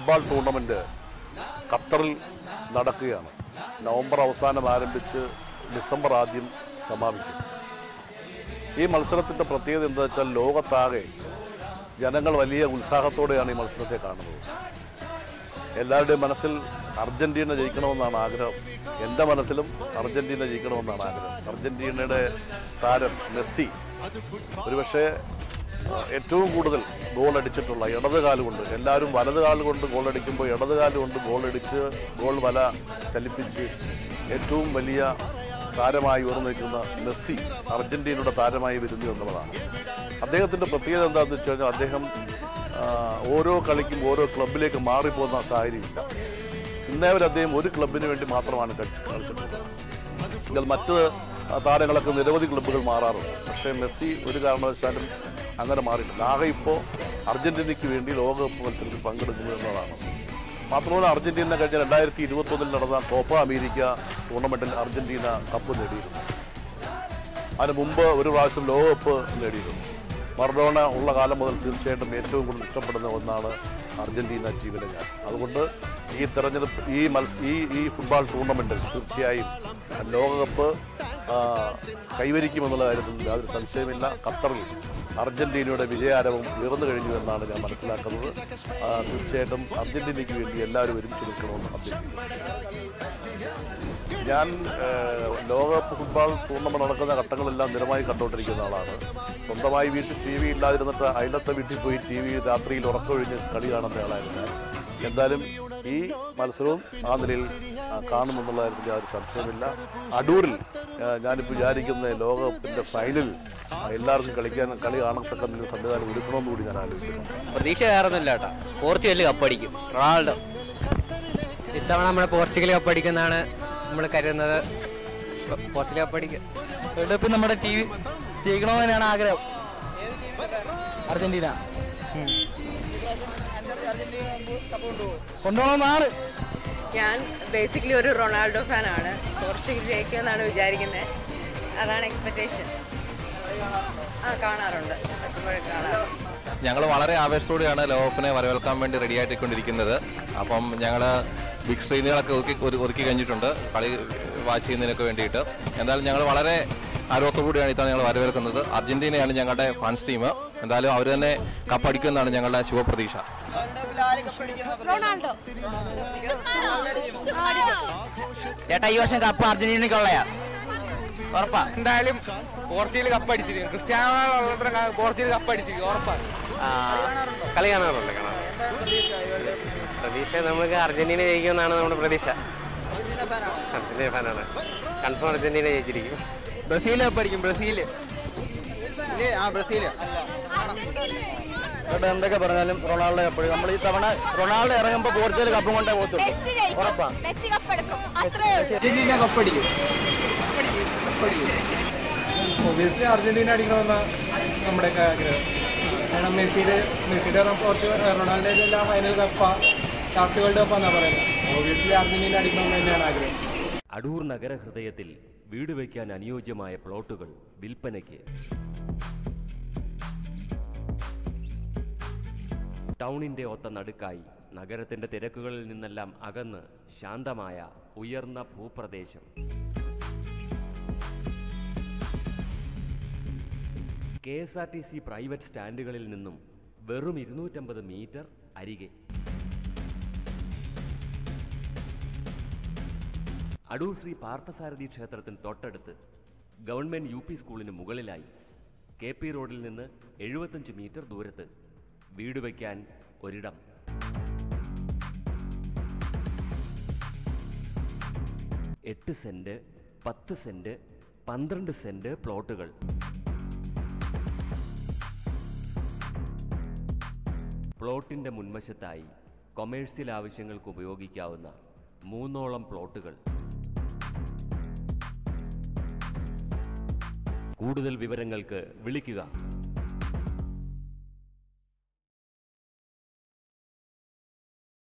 Football tournament ഖത്തറിൽ നടക്കുകയാണ് November അവസാനം ആരംഭിച്ച് ഡിസംബർ ആദ്യം സമാപിക്കും ഈ മത്സരത്തിന്റെ പ്രത്യേകത എന്താ വെച്ചാൽ ലോകത്താകെ ജനങ്ങൾ വലിയ ഉത്സാഹത്തോടെയാണ് ഈ മത്സരത്തെ കാണുന്നത് എല്ലാവരുടെയും മനസ്സിൽ അർജന്റീന ജയിക്കണമെന്നാണ് ആഗ്രഹം എൻ്റെ മനസ്സിലും അർജന്റീന ജയിക്കണമെന്നാണ് ആഗ്രഹം അർജന്റീനയുടെ താരം മെസ്സി ഒരുപക്ഷെ ആ, ഏറ്റവും കൂടുതൽ ഗോൾ അടിച്ചിട്ടുള്ള ഇടത് കാലുകൊണ്ട് എല്ലാവരും വലത് കാലുകൊണ്ട് ഗോൾ അടിക്കുമ്പോൾ ഇടത് കാലുകൊണ്ട് ഗോൾ അടിച്ച് ഗോൾ വല ചലിപ്പിച്ച് ഏറ്റവും വലിയ താരമായി ഉയർന്നു നിൽക്കുന്ന മെസ്സി അർജന്റീനയുടെ താരമായി വരുന്നു എന്നുള്ളതാണ് അദ്ദേഹത്തിൻ്റെ പ്രത്യേകത എന്താണെന്ന് വെച്ച് കഴിഞ്ഞാൽ അദ്ദേഹം ആ, ഓരോ കളിക്കും ഓരോ ക്ലബിലേക്ക് മാറിപ്പോകുന്ന സാഹചര്യമില്ല ഇന്നേ വരെ അദ്ദേഹം ഒരു ക്ലബിന് വേണ്ടി മാത്രമാണ് കളി- കളിച്ചിട്ടുള്ളത് എന്നാൽ മറ്റ് താരങ്ങളൊക്കെ നിരവധി ക്ലബ്ബുകൾ മാറാറുണ്ട് പക്ഷേ മെസ്സി ഒരു കാരണവശാലും അങ്ങനെ മാറിയിട്ടില്ല ആകെ ഇപ്പോൾ അർജന്റീനയ്ക്ക് വേണ്ടി ലോകകപ്പ് മത്സരത്തിൽ പങ്കെടുക്കുന്നു എന്നതാണ് മാത്രമല്ല അർജന്റീന കഴിഞ്ഞ രണ്ടായിരത്തി ഇരുപത്തൊന്നിൽ നടന്ന കോപ്പ അമേരിക്ക ടൂർണമെന്റിൽ അർജന്റീന കപ്പ് നേടിയിരുന്നു അതിന് മുമ്പ് ഒരു പ്രാവശ്യം ലോകകപ്പ് നേടിയിരുന്നു മറഡോണ ഉള്ള കാലം മുതൽ തീർച്ചയായിട്ടും ഏറ്റവും കൂടുതൽ ഇഷ്ടപ്പെടുന്ന ഒന്നാണ് അർജന്റീന ടീമിലെ ഞാൻ അതുകൊണ്ട് ഈ തെരഞ്ഞെടുപ്പ് ഈ മത്സ ഈ ഈ ഫുട്ബോൾ ടൂർണമെന്റിൽ തീർച്ചയായും ലോകകപ്പ് ആ, കൈവരിക്കുമെന്നുള്ള കാര്യത്തിൽ യാതൊരു സംശയമില്ല ഖത്തറിൽ അർജന്റീനയുടെ വിജയാരവം ഉയർന്നു കഴിഞ്ഞു എന്നാണ് ഞാൻ മനസ്സിലാക്കുന്നത് ആ, തീർച്ചയായിട്ടും അർജന്റീനയ്ക്ക് വേണ്ടി എല്ലാവരും ഒരുമിച്ച് നിൽക്കണമെന്ന് അഭ്യർത്ഥിക്കുന്നു ഞാൻ ഏഹ്, ലോകകപ്പ് ഫുട്ബോൾ ടൂർണമെന്റ് നടക്കുന്ന ഘട്ടങ്ങളെല്ലാം നിരമായി കണ്ടുകൊണ്ടിരിക്കുന്ന ആളാണ് സ്വന്തമായി വീട്ടിൽ ടി വി ഇല്ലാതിരുന്നിട്ട് അയലത്തെ വീട്ടിൽ പോയി ടി വി രാത്രിയിൽ ഉറക്കമൊഴിഞ്ഞ് കളി കാണുന്ന ആളായിരുന്നു ഞാൻ. എന്തായാലും ഈ മത്സരവും ആ നിലയിൽ ആ, കാണുമെന്നുള്ള കാര്യത്തിൽ യാതൊരു സംശയമില്ല അടൂരിൽ ആ, ഞാനിപ്പോൾ വിചാരിക്കുന്ന ലോകകപ്പിന്റെ ഫൈനൽ ആ, എല്ലാവർക്കും കളിക്കാൻ കളി കാണത്തക്ക നിലയിൽ സംവിധാനം ഒരുക്കണമെന്ന് കൂടി ഞാൻ ആലോചിക്കുന്നു പ്രതീക്ഷ വേറൊന്നുമില്ല കേട്ടോ പോർച്ചുഗൽ കപ്പടിക്കും റൊണാൾഡോ ഇത്തവണ നമ്മൾ പോർച്ചുഗൽ കപ്പടിക്കുന്നതാണ് നമ്മൾ കരുതുന്നത് പോ- പോർച്ചുഗൽ കപ്പടിക്കും വേൾഡ് കപ്പിൽ നമ്മുടെ ടീം ജയിക്കണമെന്ന് തന്നെയാണ് ആഗ്രഹം അർജന്റീന കൊണ്ടുപോകണമെന്നാണ് ഞാൻ ബേസിക്കലി ഒരു റൊണാൾഡോ ഫാനാണ് പോർച്ചുഗൽ ജയിക്കുമെന്നാണ് വിചാരിക്കുന്നത് അതാണ് എക്സ്പെക്റ്റേഷൻ ആ കാണാറുണ്ട് എപ്പോഴും കാണാറുണ്ട് ഞങ്ങൾ വളരെ ആവേശത്തോടെയാണ് ലോകകപ്പിനെ വരവേൽക്കാൻ വേണ്ടി റെഡി ആയിക്കൊണ്ടിരിക്കുന്നത് അപ്പം ഞങ്ങൾ ബിഗ് സ്ക്രീനുകളൊക്കെ ഒരുക്കി ഒരു- ഒരുക്കി കഴിഞ്ഞിട്ടുണ്ട് കളി വാച്ച് ചെയ്യുന്നതിനൊക്കെ വേണ്ടിയിട്ട് എന്തായാലും ഞങ്ങൾ വളരെ ആരോഗ്യത്തോടുകൂടിയാണ് ഇത്തവണ ഞങ്ങൾ വരവേൽക്കുന്നത് അർജന്റീനയാണ് ഞങ്ങളുടെ ഫാൻസ് ടീം എന്തായാലും അവർ തന്നെ കപ്പടിക്കുമെന്നാണ് ഞങ്ങളുടെ ശുഭപ്രതീക്ഷ റൊണാൾഡോ ചേട്ടാ ഈ വർഷം കപ്പ് അർജന്റീനയ്ക്കുള്ളയാ ഉറപ്പാ എന്തായാലും പോർച്ചുഗൽ കപ്പടിച്ചിരിക്കും ക്രിസ്ത്യാനോ റൊണാൾഡോ പോർച്ചുഗൽ കപ്പടിച്ചിരിക്കും ഉറപ്പാണ് കളി കാണാറുണ്ട് കാണാറ് പ്രതീക്ഷ നമുക്ക് അർജന്റീന ജയിക്കുമെന്നാണ് നമ്മുടെ പ്രതീക്ഷ അർജന്റീന ഫാനാണ് കൺഫേം അർജന്റീന ജയിച്ചിരിക്കും ബ്രസീൽ കപ്പടിക്കും ബ്രസീൽ ആ ബ്രസീൽ ചേട്ടാ എന്തൊക്കെ പറഞ്ഞാലും റൊണാൾഡോ കപ്പടി നമ്മൾ ഈ തവണ റൊണാൾഡോ ഇറങ്ങുമ്പോൾ പോർച്ചുഗൽ കപ്പും കൊണ്ടേ പോകത്തുള്ളൂ മെസ്സി ജയിക്കും മെസ്സി കപ്പെടുക്കും അത്രേ ഉള്ളൂ അർജന്റീന കപ്പടിക്കും ഒബിയസ്ലി അർജന്റീന അടിക്കണമെന്ന നമ്മുടെയൊക്കെ ആഗ്രഹം കാരണം മെസ്സിയുടെ മെസ്സിയുടെ പോർച്ചുഗൽ റൊണാൾഡോയുടെ എല്ലാം ഫൈനൽ കപ്പാ ലാസ്റ്റ് വേൾഡ് കപ്പാന്നാണ് പറയുന്നത് ഒബിയസ്ലി അർജന്റീന അടിക്കണമെന്ന് തന്നെയാണ് ആഗ്രഹം അടൂർ നഗരഹൃദയത്തിൽ വീട് വയ്ക്കാൻ അനുയോജ്യമായ പ്ലോട്ടുകൾ വിൽപ്പനയ്ക്ക് ടൗണിന്റെ ഒത്ത നടുക്കായി നഗരത്തിന്റെ തിരക്കുകളിൽ നിന്നെല്ലാം അകന്ന് ശാന്തമായ ഉയർന്ന ഭൂപ്രദേശം K S R T C private സ്റ്റാൻഡുകളിൽ നിന്നും വെറും ഇരുന്നൂറ്റമ്പത് മീറ്റർ അരികെ അടൂർ ശ്രീ പാർത്ഥസാരഥി ക്ഷേത്രത്തിന് തൊട്ടടുത്ത് ഗവൺമെന്റ് യു പി സ്കൂളിന് മുകളിലായി കെ പി റോഡിൽ നിന്ന് എഴുപത്തഞ്ച് മീറ്റർ ദൂരത്ത് വീട് വയ്ക്കാൻ ഒരിടം എട്ട് സെന്റ് പത്ത് സെന്റ് പന്ത്രണ്ട് സെന്റ് പ്ലോട്ടുകൾ പ്ലോട്ടിന്റെ മുൻവശത്തായി കൊമേഴ്സ്യൽ ആവശ്യങ്ങൾക്ക് ഉപയോഗിക്കാവുന്ന മൂന്നോളം പ്ലോട്ടുകൾ കൂടുതൽ വിവരങ്ങൾക്ക് വിളിക്കുക